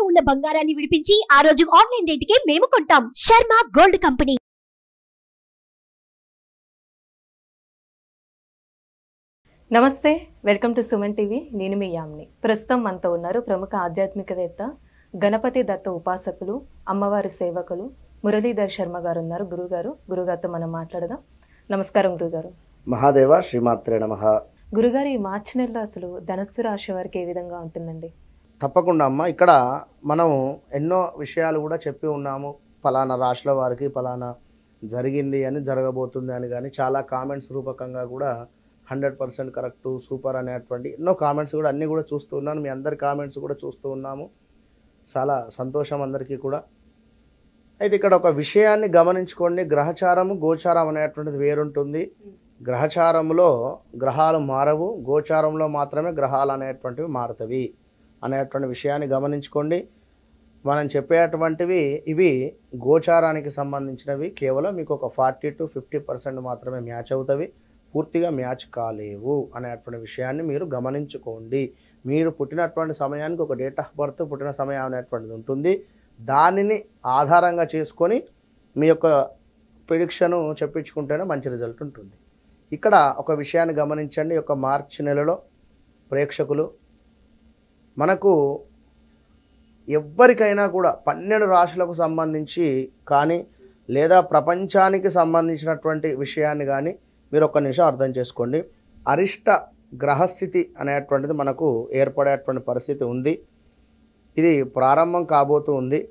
ఉన్న బంగారాన్ని విడిపించి ఆ రోజు ఆన్లైన్ రేటుకే మేము కొంటాం శర్మ గోల్డ్ కంపెనీ నమస్తే వెల్కమ్ టు సుమన్ టీవీ నేను మీ యామ్ని ప్రస్తుతం మనతో ఉన్నారు ప్రముఖ ఆధ్యాత్మికవేత్త గణపతి దత్త ఉపాసకులు అమ్మవారి సేవకులు మురళీధర్ శర్మ గారు ఉన్నారు గురుగారు గురుగారితో మనం మాట్లాడదాం నమస్కారం గురుగారు మహాదేవ శ్రీమాత్రే నమ గురుగారు ఈ మార్చి నెలలో అసలు ధనస్సు రాశి వారికి ఏ విధంగా ఉంటుందండి తప్పకుండా అమ్మ ఇక్కడ మనం ఎన్నో విషయాలు కూడా చెప్పి ఉన్నాము ఫలానా రాశుల వారికి ఫలానా జరిగింది అని జరగబోతుంది అని కానీ చాలా కామెంట్స్ రూపకంగా కూడా హండ్రెడ్ పర్సెంట్ కరెక్ట్ సూపర్ అనేటువంటి ఎన్నో కామెంట్స్ కూడా అన్నీ కూడా చూస్తూ ఉన్నాను మీ అందరి కామెంట్స్ కూడా చూస్తూ ఉన్నాము చాలా సంతోషం అందరికీ కూడా అయితే ఇక్కడ ఒక విషయాన్ని గమనించుకోండి గ్రహచారము గోచారం అనేటువంటిది వేరుంటుంది గ్రహచారంలో గ్రహాలు మారవు గోచారంలో మాత్రమే గ్రహాలు అనేటువంటివి మారుతవి అనేటువంటి విషయాన్ని గమనించుకోండి మనం చెప్పేటువంటివి ఇవి గోచారానికి సంబంధించినవి కేవలం మీకు ఒక ఫార్టీ టు ఫిఫ్టీ పర్సెంట్ మాత్రమే మ్యాచ్ అవుతవి పూర్తిగా మ్యాచ్ కాలేవు అనేటువంటి విషయాన్ని మీరు గమనించుకోండి మీరు పుట్టినటువంటి సమయానికి ఒక డేట్ ఆఫ్ బర్త్ పుట్టిన సమయం అనేటువంటిది ఉంటుంది దానిని ఆధారంగా చేసుకొని మీ యొక్క ప్రిడిక్షను చెప్పించుకుంటేనే మంచి రిజల్ట్ ఉంటుంది ఇక్కడ ఒక విషయాన్ని గమనించండి ఈ యొక్క మార్చి నెలలో ప్రేక్షకులు మనకు ఎవ్వరికైనా కూడా పన్నెండు రాశులకు సంబంధించి కానీ లేదా ప్రపంచానికి సంబంధించినటువంటి విషయాన్ని కానీ మీరు ఒక్క నిమిషం అర్థం చేసుకోండి అరిష్ట గ్రహస్థితి అనేటువంటిది మనకు ఏర్పడేటువంటి పరిస్థితి ఉంది ఇది ప్రారంభం కాబోతూ ఉంది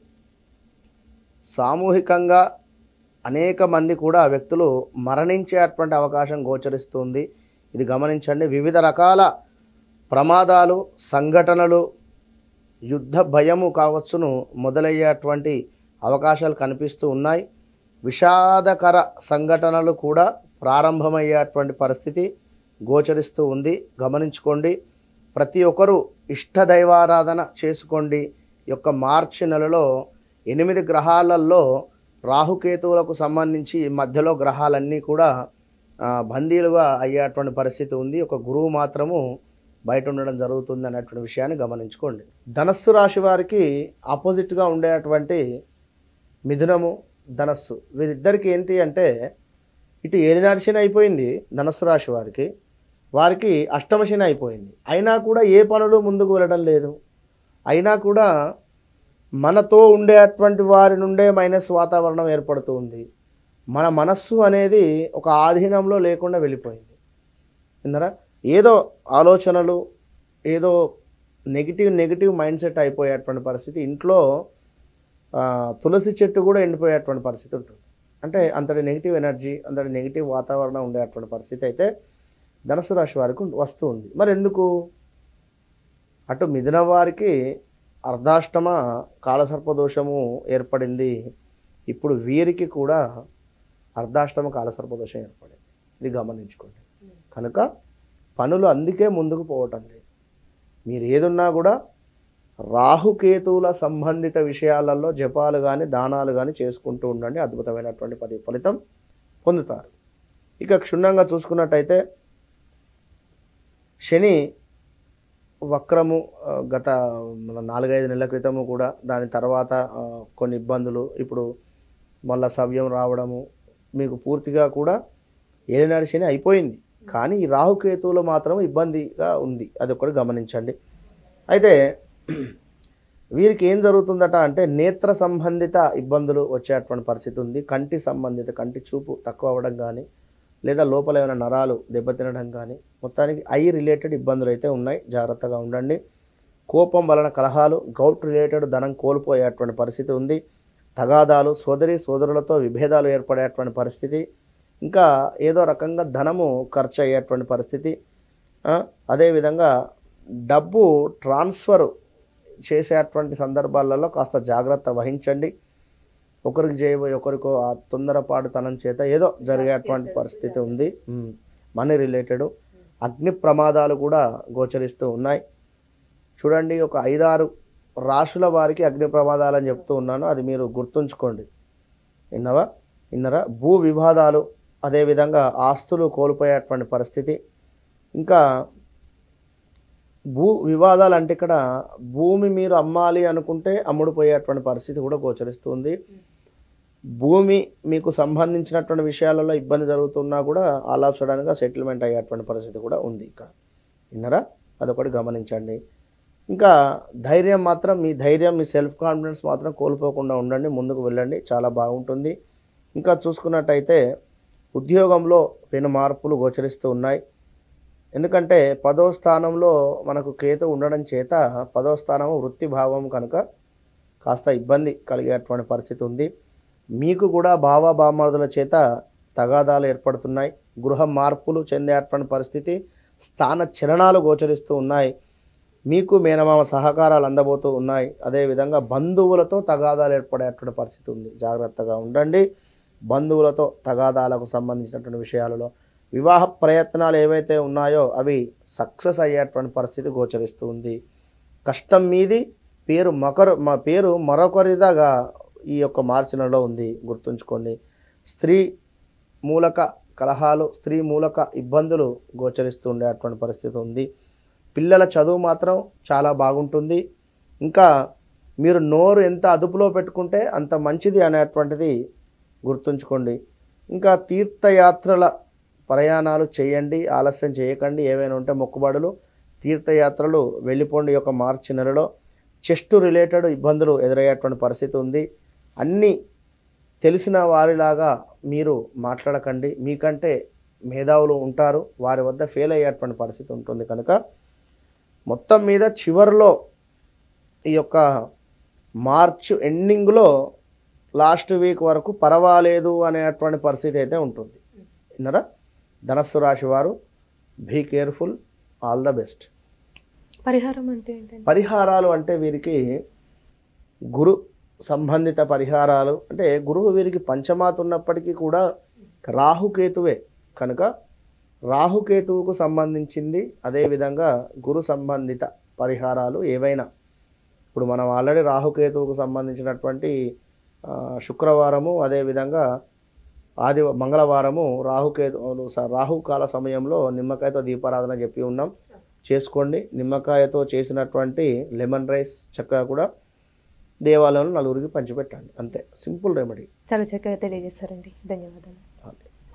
సామూహికంగా అనేక మంది కూడా వ్యక్తులు మరణించేటువంటి అవకాశం గోచరిస్తుంది ఇది గమనించండి వివిధ రకాల ప్రమాదాలు సంఘటనలు యుద్ధ భయము కావచ్చును మొదలయ్యేటువంటి అవకాశాలు కనిపిస్తూ ఉన్నాయి విషాదకర సంఘటనలు కూడా ప్రారంభమయ్యేటువంటి పరిస్థితి గోచరిస్తూ ఉంది గమనించుకోండి ప్రతి ఒక్కరూ ఇష్ట దైవారాధన చేసుకోండి ఈ యొక్క మార్చి నెలలో ఎనిమిది గ్రహాలలో రాహుకేతువులకు సంబంధించి ఈ మధ్యలో గ్రహాలన్నీ కూడా ఆ, బందీలుగా అయ్యేటువంటి పరిస్థితి ఉంది ఒక గురువు మాత్రము బయట ఉండడం జరుగుతుంది అనేటువంటి విషయాన్ని గమనించుకోండి ధనస్సు రాశి వారికి ఆపోజిట్గా ఉండేటువంటి మిథునము ధనస్సు వీరిద్దరికి ఏంటి అంటే ఇటు ఏలినాటి శని అయిపోయింది ధనస్సు రాశి వారికి వారికి అష్టమ శని అయిపోయింది అయినా కూడా ఏ పనులు ముందుకు వెళ్ళడం లేదు అయినా కూడా మనతో ఉండేటువంటి వారి నుండే మైనస్ వాతావరణం ఏర్పడుతూ ఉంది మన మనస్సు అనేది ఒక ఆధీనంలో లేకుండా వెళ్ళిపోయింది విన్నారా ఏదో ఆలోచనలు ఏదో నెగిటివ్ నెగిటివ్ మైండ్ సెట్ అయిపోయేటువంటి పరిస్థితి ఇంట్లో ఆ, తులసి చెట్టు కూడా ఎండిపోయేటువంటి పరిస్థితి ఉంటుంది అంటే అంతటి నెగిటివ్ ఎనర్జీ అంతటి నెగిటివ్ వాతావరణం ఉండేటువంటి పరిస్థితి అయితే ధనుసు రాశి వారికి ఉం- వస్తూ ఉంది మరి ఎందుకు అటు మిథున వారికి అర్ధాష్టమ కాలసర్పదోషము ఏర్పడింది ఇప్పుడు వీరికి కూడా అర్ధాష్టమ కాలసర్పదోషం ఏర్పడింది ఇది గమనించుకోండి కనుక పనులు అందుకే ముందుకు పోవటం లేదు మీరు ఏదున్నా కూడా రాహుకేతువుల సంబంధిత విషయాలలో జపాలు కానీ దానాలు కానీ చేసుకుంటూ ఉండండి అద్భుతమైనటువంటి పరి ఫలితం పొందుతారు ఇక క్షుణ్ణంగా చూసుకున్నట్టయితే శని వక్రము ఆ, గత మన నాలుగైదు నెలల క్రితము కూడా దాని తర్వాత ఆ, కొన్ని ఇబ్బందులు ఇప్పుడు మళ్ళా సవ్యం రావడము మీకు పూర్తిగా కూడా ఏలినాడు శని అయిపోయింది కానీ ఈ రాహుకేతువులు మాత్రం ఇబ్బందిగా ఉంది అది ఒకటి గమనించండి అయితే వీరికి ఏం జరుగుతుందట అంటే నేత్ర సంబంధిత ఇబ్బందులు వచ్చేటువంటి పరిస్థితి ఉంది కంటి సంబంధిత కంటి చూపు తక్కువ అవ్వడం కానీ లేదా లోపల ఏమైనా నరాలు దెబ్బతినడం కానీ మొత్తానికి ఐ రిలేటెడ్ ఇబ్బందులు అయితే ఉన్నాయి జాగ్రత్తగా ఉండండి కోపం వలన కలహాలు గౌట్ రిలేటెడ్ ధనం కోల్పోయేటువంటి పరిస్థితి ఉంది తగాదాలు సోదరి సోదరులతో విభేదాలు ఏర్పడేటువంటి పరిస్థితి ఇంకా ఏదో రకంగా ధనము ఖర్చు అయ్యేటువంటి పరిస్థితి ఆ, అదేవిధంగా డబ్బు ట్రాన్స్ఫర్ చేసేటువంటి సందర్భాలలో కాస్త జాగ్రత్త వహించండి ఒకరికి చేయబోయి ఒకరికో ఆ తొందరపాటుతనం చేత ఏదో జరిగేటువంటి పరిస్థితి ఉంది మనీ రిలేటెడ్ అగ్ని ప్రమాదాలు కూడా గోచరిస్తూ ఉన్నాయి చూడండి ఒక ఐదారు రాశుల వారికి అగ్ని ప్రమాదాలు అని చెప్తూ ఉన్నాను అది మీరు గుర్తుంచుకోండి విన్నవా విన్నరా భూ వివాదాలు అదేవిధంగా ఆస్తులు కోల్పోయేటువంటి పరిస్థితి ఇంకా భూ వివాదాలు అంటే ఇక్కడ భూమి మీరు అమ్మాలి అనుకుంటే అమ్ముడు పోయేటువంటి పరిస్థితి కూడా గోచరిస్తుంది భూమి మీకు సంబంధించినటువంటి విషయాలలో ఇబ్బంది జరుగుతున్నా కూడా ఆల్ ఆఫ్ సడన్గా సెటిల్మెంట్ అయ్యేటువంటి పరిస్థితి కూడా ఉంది ఇక్కడ విన్నరా అదొకటి గమనించండి ఇంకా ధైర్యం మాత్రం మీ ధైర్యం మీ సెల్ఫ్ కాన్ఫిడెన్స్ మాత్రం కోల్పోకుండా ఉండండి ముందుకు వెళ్ళండి చాలా బాగుంటుంది ఇంకా చూసుకున్నట్టయితే ఉద్యోగంలో పెను మార్పులు గోచరిస్తూ ఉన్నాయి ఎందుకంటే పదో స్థానంలో మనకు కేతు ఉండడం చేత పదో స్థానం వృత్తి భావం కనుక కాస్త ఇబ్బంది కలిగేటువంటి పరిస్థితి ఉంది మీకు కూడా భావ బామర్దుల చేత తగాదాలు ఏర్పడుతున్నాయి గృహ మార్పులు చెందేటువంటి పరిస్థితి స్థాన చలనాలు గోచరిస్తూ ఉన్నాయి మీకు మేనమామ సహకారాలు అందబోతూ ఉన్నాయి అదేవిధంగా బంధువులతో తగాదాలు ఏర్పడేటువంటి పరిస్థితి ఉంది జాగ్రత్తగా ఉండండి బంధువులతో తగాదాలకు సంబంధించినటువంటి విషయాలలో వివాహ ప్రయత్నాలు ఏవైతే ఉన్నాయో అవి సక్సెస్ అయ్యేటువంటి పరిస్థితి గోచరిస్తూ ఉంది కష్టం మీది పేరు మకరు మా పేరు మరొకరిదాగా ఈ యొక్క మార్చి నెలలో ఉంది గుర్తుంచుకోండి స్త్రీ మూలక కలహాలు స్త్రీ మూలక ఇబ్బందులు గోచరిస్తూ ఉండేటువంటి పరిస్థితి ఉంది పిల్లల చదువు మాత్రం చాలా బాగుంటుంది ఇంకా మీరు నోరు ఎంత అదుపులో పెట్టుకుంటే అంత మంచిది అనేటువంటిది గుర్తుంచుకోండి ఇంకా తీర్థయాత్రల ప్రయాణాలు చేయండి ఆలస్యం చేయకండి ఏవైనా ఉంటే మొక్కుబడులు తీర్థయాత్రలు వెళ్ళిపోండి ఈ యొక్క మార్చి నెలలో చెస్ట్ రిలేటెడ్ ఇబ్బందులు ఎదురయ్యేటువంటి పరిస్థితి ఉంది అన్నీ తెలిసిన వారిలాగా మీరు మాట్లాడకండి మీకంటే మేధావులు ఉంటారు వారి వద్ద ఫెయిల్ అయ్యేటువంటి పరిస్థితి ఉంటుంది కనుక మొత్తం మీద చివరిలో ఈ యొక్క మార్చ్ ఎండింగ్లో లాస్ట్ వీక్ వరకు పర్వాలేదు అనేటువంటి పరిస్థితి అయితే ఉంటుంది విన్నారా ధనస్సు రాశి వారు be careful all the best పరిహారం అంటే ఏంటండి పరిహారాలు అంటే వీరికి గురు సంబంధిత పరిహారాలు అంటే గురువు వీరికి పంచమాత ఉన్నప్పటికీ కూడా రాహుకేతువే కనుక రాహుకేతువుకు సంబంధించింది అదేవిధంగా గురు సంబంధిత పరిహారాలు ఏవైనా ఇప్పుడు మనం ఆల్రెడీ రాహుకేతువుకు సంబంధించినటువంటి ఆ, శుక్రవారము అదేవిధంగా ఆది మంగళవారము రాహుకేతు రాహుకాల సమయంలో నిమ్మకాయతో దీపారాధన చెప్పి ఉన్నాం చేసుకోండి నిమ్మకాయతో చేసినటువంటి లెమన్ రైస్ చక్కగా కూడా దేవాలయంలో నలుగురికి పంచిపెట్టండి అంతే సింపుల్ రెమెడీ చాలా చక్కగా తెలియజేశారండి ధన్యవాదాలు